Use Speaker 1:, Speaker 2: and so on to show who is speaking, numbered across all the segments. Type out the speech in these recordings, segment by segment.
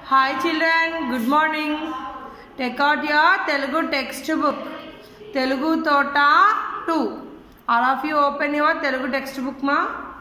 Speaker 1: Hi children, good morning. Take out your Telugu textbook. Telugu Tota 2. All of you open your Telugu textbook ma.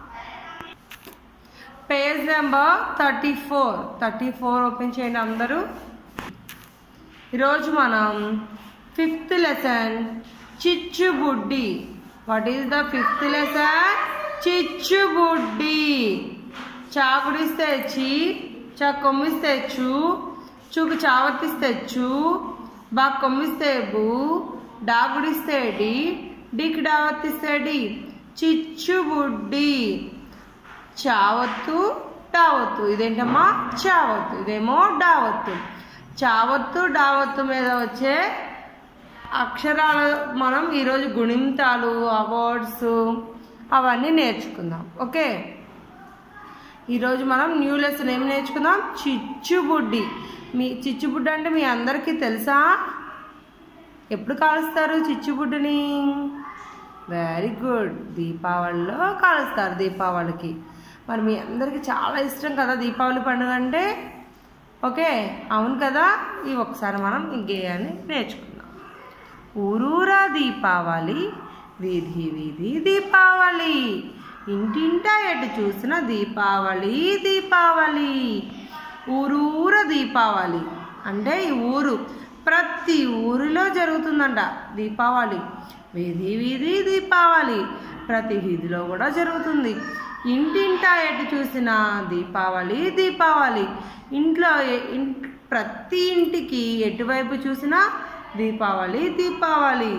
Speaker 1: Page number thirty four thirty four open చేయండి అందరూ ఈరోజు మనం fifth lesson చిచ్చుబుడ్డి what is the fifth lesson చిచ్చుబుడ్డి చాకుడిస్తే చి చా కొమ్మిస్తే చు చూకు చావర్తిస్తే చు బా కొమ్మిస్తే బు డాగుడిస్తే డి డికి డావర్తిస్తే డి చిచ్చుబుడ్డి చావత్తు డావత్తు ఇదేంటమ్మా చావత్తు ఇదేమో డావత్తు చావత్తు డావత్తు మీద వచ్చే అక్షరాలు మనం ఈరోజు గుణింతాలు అవార్డ్స్ అవన్నీ నేర్చుకుందాం ఓకే ఈరోజు మనం న్యూ లెసన్ ఏం నేర్చుకుందాం చిచ్చుబుడ్డి మీ చిచ్చుబుడ్డి అంటే మీ అందరికీ తెలుసా ఎప్పుడు కాలుస్తారు చిచ్చుబుడ్డిని వెరీ గుడ్ దీపావళిలో కాలుస్తారు దీపావళికి మరి మీ అందరికీ చాలా ఇష్టం కదా దీపావళి పండుగ అంటే ఓకే అవును కదా ఈ ఒకసారి మనం ఈ గేయాన్ని నేర్చుకుందాం ఊరూరా దీపావళి వీధి వీధి దీపావళి ఇంటింటా ఎటు చూసిన దీపావళి దీపావళి ఊరూర దీపావళి అంటే ఈ ఊరు ప్రతి ఊరిలో జరుగుతుందంట దీపావళి వీధి వీధి దీపావళి ప్రతి వీధిలో కూడా జరుగుతుంది ఇంటింటా ఎటు చూసినా దీపావళి దీపావళి ఇంట్లో ఎ- ఇన్- ప్రతి ఇంటికి ఎటువైపు చూసినా దీపావళి దీపావళి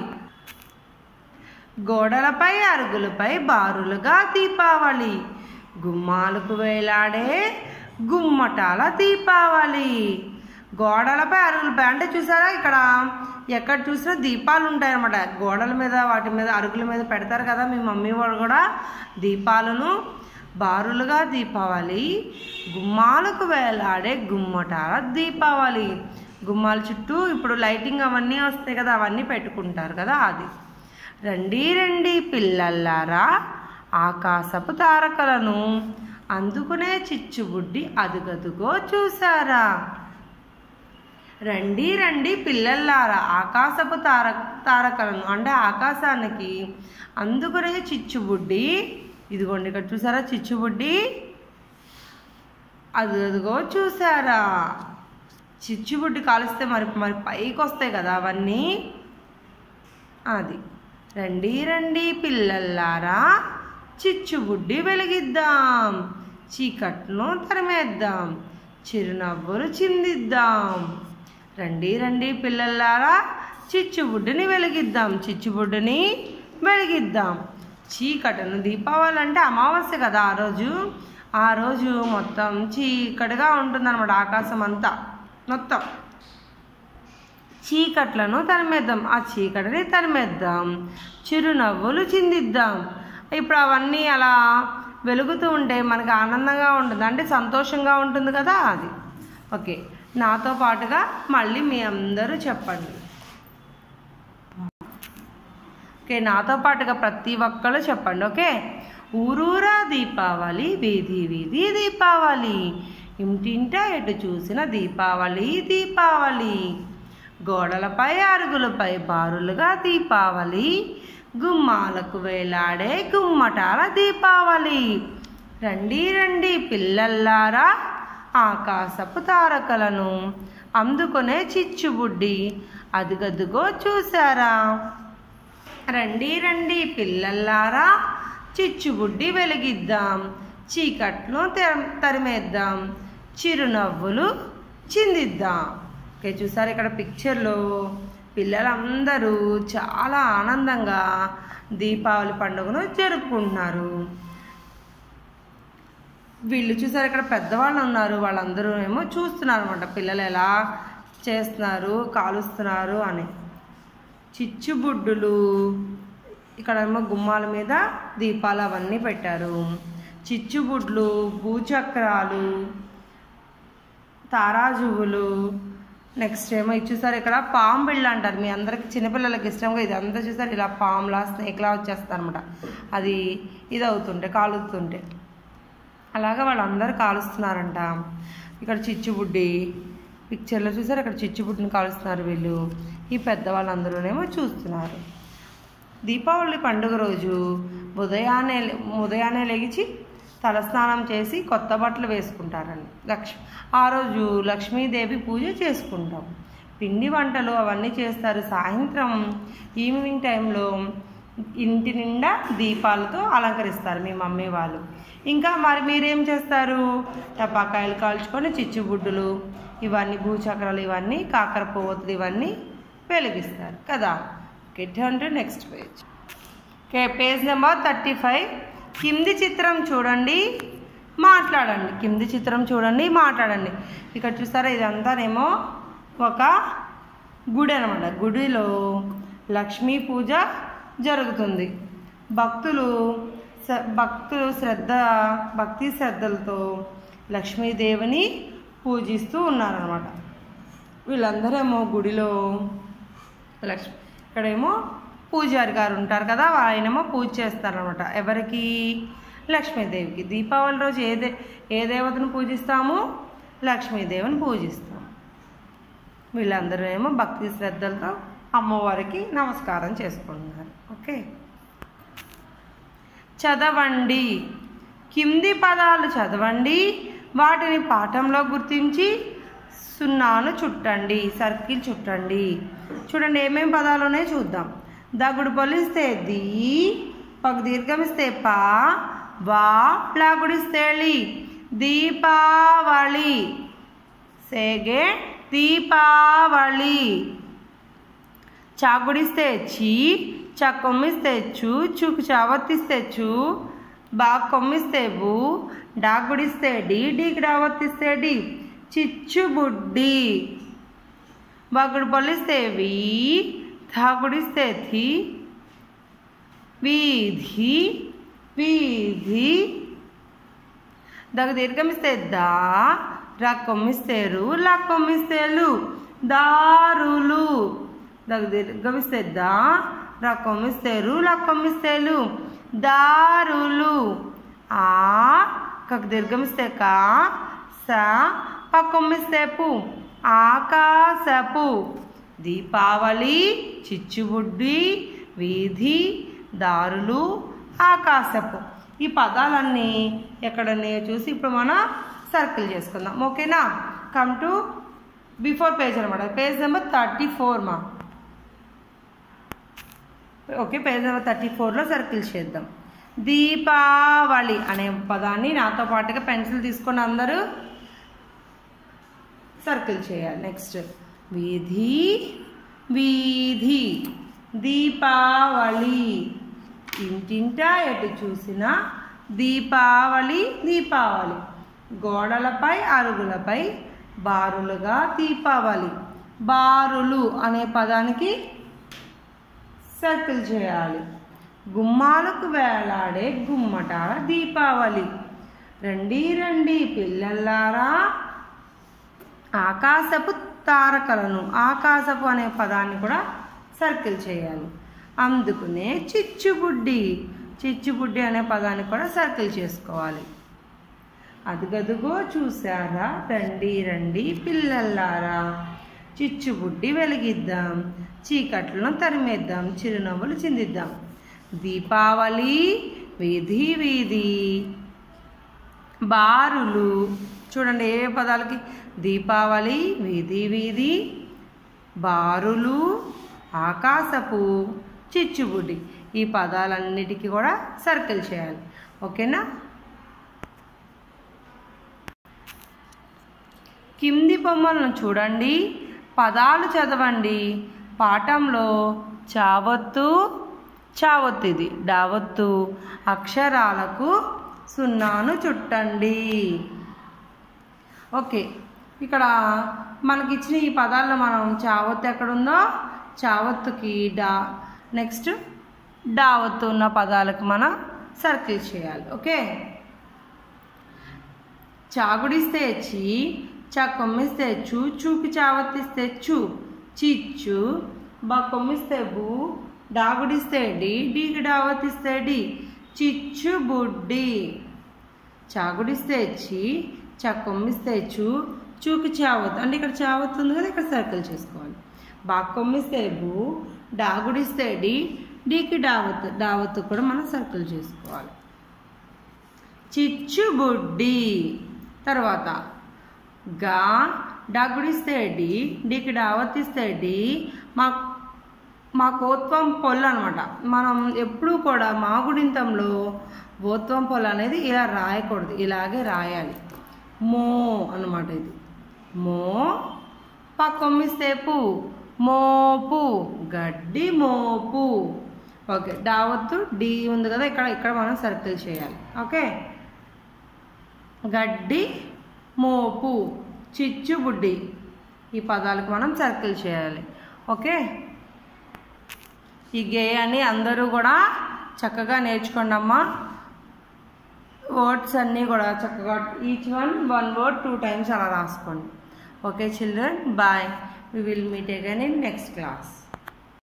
Speaker 1: గోడలపై అరుగులపై బారులుగా దీపావళి గుమ్మాలకు వేలాడే గుమ్మటాల దీపావళి గోడలపై అరుగులపై అంటే చూసారా ఇక్కడ ఎక్కడ చూసినా దీపాలు ఉంటాయి అన్నమాట గోడల మీద వాటి మీద అరుగుల మీద పెడతారు కదా మీ మమ్మీ వాళ్ళు కూడా దీపాలను బారులుగా దీపావళి గుమ్మాలకు వేలాడే గుమ్మటాల దీపావళి గుమ్మాల చుట్టూ ఇప్పుడు లైటింగ్ అవన్నీ వస్తాయి కదా అవన్నీ పెట్టుకుంటారు కదా అది రండి రండి పిల్లల్లారా ఆకాశపు తారకలను అందుకునే చిచ్చుబుడ్డి అదుగదుగో చూసారా రండి రండి పిల్లల్లారా ఆకాశపు తార తారకలను అంటే ఆకాశానికి అందుకునే చిచ్చుబుడ్డి ఇదిగోండి ఇక్కడ చూసారా చిచ్చుబుడ్డి అది అదిగో చూసారా చిచ్చుబుడ్డి కాలిస్తే మరి మరి పైకి వస్తాయి కదా అవన్నీ అది రండి రండి పిల్లల్లారా చిచ్చుబుడ్డి వెలిగిద్దాం చీకట్ను తరిమేద్దాం చిరునవ్వులు చిందిద్దాం రండి రండి పిల్లల్లారా చిచ్చుబుడ్డిని వెలిగిద్దాం చిచ్చుబుడ్డిని వెలిగిద్దాం చీకటను దీపావళి అంటే అమావాస్య కదా ఆ రోజు ఆ రోజు మొత్తం చీకటిగా ఉంటుందన్నమాట ఆకాశం అంతా మొత్తం చీకట్లను తరిమేద్దాం ఆ చీకటిని తరిమేద్దాం చిరునవ్వులు చిందిద్దాం ఇప్పుడు అవన్నీ అలా వెలుగుతూ ఉంటే మనకి ఆనందంగా ఉంటుంది అంటే సంతోషంగా ఉంటుంది కదా అది ఓకే నాతో పాటుగా మళ్ళీ మీ అందరూ చెప్పండి ఓకే నాతో పాటుగా ప్రతి ఒక్కళ్ళు చెప్పండి ఓకే ఊరూరా దీపావళి వీధి వీధి దీపావళి ఇంటింట ఎటు చూసిన దీపావళి దీపావళి గోడలపై అరుగులపై బారులుగా దీపావళి గుమ్మాలకు వేలాడే గుమ్మటాల దీపావళి రండి రండి పిల్లల్లారా ఆకాశపు తారకలను అందుకునే చిచ్చుబుడ్డి అదుగదుగో చూసారా రండి రండి పిల్లల్లారా చిచ్చుబుడ్డి వెలిగిద్దాం చీకట్లు తెర- తరిమేద్దాం చిరునవ్వులు చిందిద్దాం ఓకే చూసారు ఇక్కడ పిక్చర్లో పిల్లలందరూ చాలా ఆనందంగా దీపావళి పండుగను జరుపుకుంటున్నారు వీళ్ళు చూసారు ఇక్కడ పెద్దవాళ్ళు ఉన్నారు వాళ్ళందరూ ఏమో చూస్తున్నారు అనమాట పిల్లలు ఎలా చేస్తున్నారు కాలుస్తున్నారు అని చిచ్చుబుడ్డులు ఇక్కడ ఏమో గుమ్మాల మీద దీపాలు అవన్నీ పెట్టారు చిచ్చుబుడ్లు భూచక్రాలు తారాజువులు నెక్స్ట్ ఏమో ఇది చూసారు ఇక్కడ పాము బిళ్ళ అంటారు మీ అందరికి చిన్నపిల్లలకి ఇష్టంగా ఇది అంతా చూసారు ఇలా పాములా స్నేక్లా వచ్చేస్తారు అనమాట అది ఇది అవుతుంటే కాలుతుంటే అలాగా వాళ్ళందరూ కాలుస్తున్నారంట ఇక్కడ చిచ్చుబుడ్డి పిక్చర్లో చూసారు ఇక్కడ చిచ్చుబుడ్డిని కాలుస్తున్నారు వీళ్ళు ఈ పెద్దవాళ్ళందరూనేమో చూస్తున్నారు దీపావళి పండుగ రోజు ఉదయాన్నే ఉదయాన్నే లెగిచి తలస్నానం చేసి కొత్త బట్టలు వేసుకుంటారండి లక్ష్ ఆ రోజు లక్ష్మీదేవి పూజ చేసుకుంటాం పిండి వంటలు అవన్నీ చేస్తారు సాయంత్రం ఈవినింగ్ టైంలో ఇంటి నిండా దీపాలతో అలంకరిస్తారు మీ మమ్మీ వాళ్ళు ఇంకా మరి మీరేం చేస్తారు టపాకాయలు కాల్చుకొని చిచ్చుబుడ్డులు ఇవన్నీ భూచక్రాలు ఇవన్నీ కాకర పువ్వొత్తులు ఇవన్నీ వెలిగిస్తారు కదా గెట్ అంటే next page okay page number thirty five కింది చిత్రం చూడండి మాట్లాడండి కింది చిత్రం చూడండి మాట్లాడండి ఇక్కడ చూస్తారా ఇదంతానేమో ఒక గుడి అనమాట గుడిలో లక్ష్మీ పూజ జరుగుతుంది భక్తులు స- భక్తులు శ్రద్ధ భక్తి శ్రద్ధలతో లక్ష్మీదేవిని పూజిస్తూ ఉన్నారనమాట వీళ్ళందరేమో గుడిలో లక్ష్మి ఇక్కడేమో పూజారి గారు ఉంటారు కదా ఆయనేమో పూజ చేస్తారనమాట ఎవరికి లక్ష్మీదేవికి దీపావళి రోజు ఏ దే ఏ దేవతను పూజిస్తాము లక్ష్మీదేవిని పూజిస్తాం వీళ్ళందరూ ఏమో భక్తి శ్రద్ధలతో అమ్మవారికి నమస్కారం చేసుకుంటున్నారు ఓకే చదవండి కింది పదాలు చదవండి వాటిని పాఠంలో గుర్తించి సున్నాను చుట్టండి సర్కిల్ చుట్టండి చూడండి ఏమేం పదాలు ఉన్నాయో చూద్దాం దగుడు పొలిస్తే ది పగ దీర్ఘమిస్తే పా వా ప్లాగుడిస్తే లి దీపావళి సేగే దీపావళి చాగుడిస్తే చీ చా కొమ్మిస్తే చూ చూకు చావత్తిస్తే చూ బా కొమ్మిస్తే బు డాగుడిస్తే డి డీకి డావత్తిస్తే డి చిచ్చుబుడ్డి బాగుడు పొలిస్తే వి థాగుడిస్తే థి వీధి వీధి దగ్గ దీర్ఘమిస్తే దా రా కొమ్మిస్తేరు లా కొమ్మిస్తేలు దారులు దగ్గ దీర్ఘమిస్తే దా రా కొమ్మిస్తేరు లా కొమ్మిస్తేలు దారులు ఆ కక్ దీర్ఘమిస్తే కా స ప కొమ్మిస్తే పు ఆకాశపు దీపావళి చిచ్చుబుడ్డి వీధి దారులు ఆకాశపు ఈ పదాలన్నీ ఎక్కడనే చూసి ఇప్పుడు మనం సర్కిల్ చేసుకుందాం ఓకేనా కమ్ టు బిఫోర్ పేజ్ అనమాట పేజ్ నెంబర్ థర్టీ ఫోర్ మా ఓకే పేజ్ నెంబర్ థర్టీ ఫోర్లో సర్కిల్ చేద్దాం దీపావళి అనే పదాన్ని నాతో పాటుగా పెన్సిల్ తీసుకొని అందరూ సర్కిల్ చేయాలి నెక్స్ట్ వీధి వీధి దీపావళి ఇంటింటా ఎటు చూసినా దీపావళి దీపావళి గోడలపై అరుగులపై బారులుగా దీపావళి బారులు అనే పదానికి సర్కిల్ చేయాలి గుమ్మాలకు వేలాడే గుమ్మటాల దీపావళి రండి రండి పిల్లల్లారా ఆకాశపు తారకలను ఆకాశపు అనే పదాన్ని కూడా సర్కిల్ చేయాలి అందుకునే చిచ్చుబుడ్డి చిచ్చుబుడ్డి అనే పదాన్ని కూడా సర్కిల్ చేసుకోవాలి అదుగదుగో చూసారా రండి రండి పిల్లల్లారా చిచ్చుబుడ్డి వెలిగిద్దాం చీకట్లను తరిమేద్దాం చిరునవ్వులు చిందిద్దాం దీపావళి వీధి వీధి బారులు చూడండి ఏ పదాలకి దీపావళి వీధి వీధి బారులు ఆకాశపు చిచ్చుబుడ్డి ఈ పదాలన్నిటికీ కూడా సర్కిల్ చేయాలి ఓకేనా కింది బొమ్మలను చూడండి పదాలు చదవండి పాఠంలో చావత్తు చావత్తు ఇది డావత్తు అక్షరాలకు సున్నాను చుట్టండి ఓకే ఇక్కడ మనకి ఇచ్చిన ఈ పదాల్లో మనం చావత్తు ఎక్కడుందో చావత్తుకి డా నెక్స్ట్ డావత్తు ఉన్న పదాలకు మనం సర్కిల్ చేయాలి ఓకే చాగుడిస్తే చి చా కొమ్మిస్తే చూ చూకి చావత్తిస్తే చూ చిచ్చు బా కొమ్మిస్తే బు డాగుడిస్తే డి డీకి డావత్తిస్తే డి చిచ్చు బుడ్డి చాగుడిస్తే చి చా కొమ్మిస్తే చూ చూకి చావత్ అంటే ఇక్కడ చావత్ ఉంది కదా ఇక్కడ సర్కిల్ చేసుకోవాలి బాక్కొమ్మిస్తే బు డాగుడిస్తే డి డీకి డావత్ డావత్ కూడా మనం సర్కిల్ చేసుకోవాలి చిచ్చుబుడ్డి తర్వాత గా డాగుడిస్తే డి డీకి డావత్ ఇస్తే డి మా మా కోత్వం పొల్లు అనమాట మనం ఎప్పుడూ కూడా మా గుడింతంలో ఓత్వం పొల్లు అనేది ఇలా రాయకూడదు ఇలాగే రాయాలి మో అన్నమాట ఇది మో పక్కొమ్మిస్తే పు మోపు గడ్డి మోపు ఓకే డావత్తు డి ఉంది కదా ఇక్కడ ఇక్కడ మనం సర్కిల్ చేయాలి ఓకే గడ్డి మోపు చిచ్చుబుడ్డి ఈ పదాలకు మనం సర్కిల్ చేయాలి ఓకే ఈ గేయాన్ని అందరూ కూడా చక్కగా నేర్చుకోండి అమ్మా వర్డ్స్ అన్నీ కూడా చక్కగా each one one word two times అలా రాసుకోండి okay children bye we will meet again in next class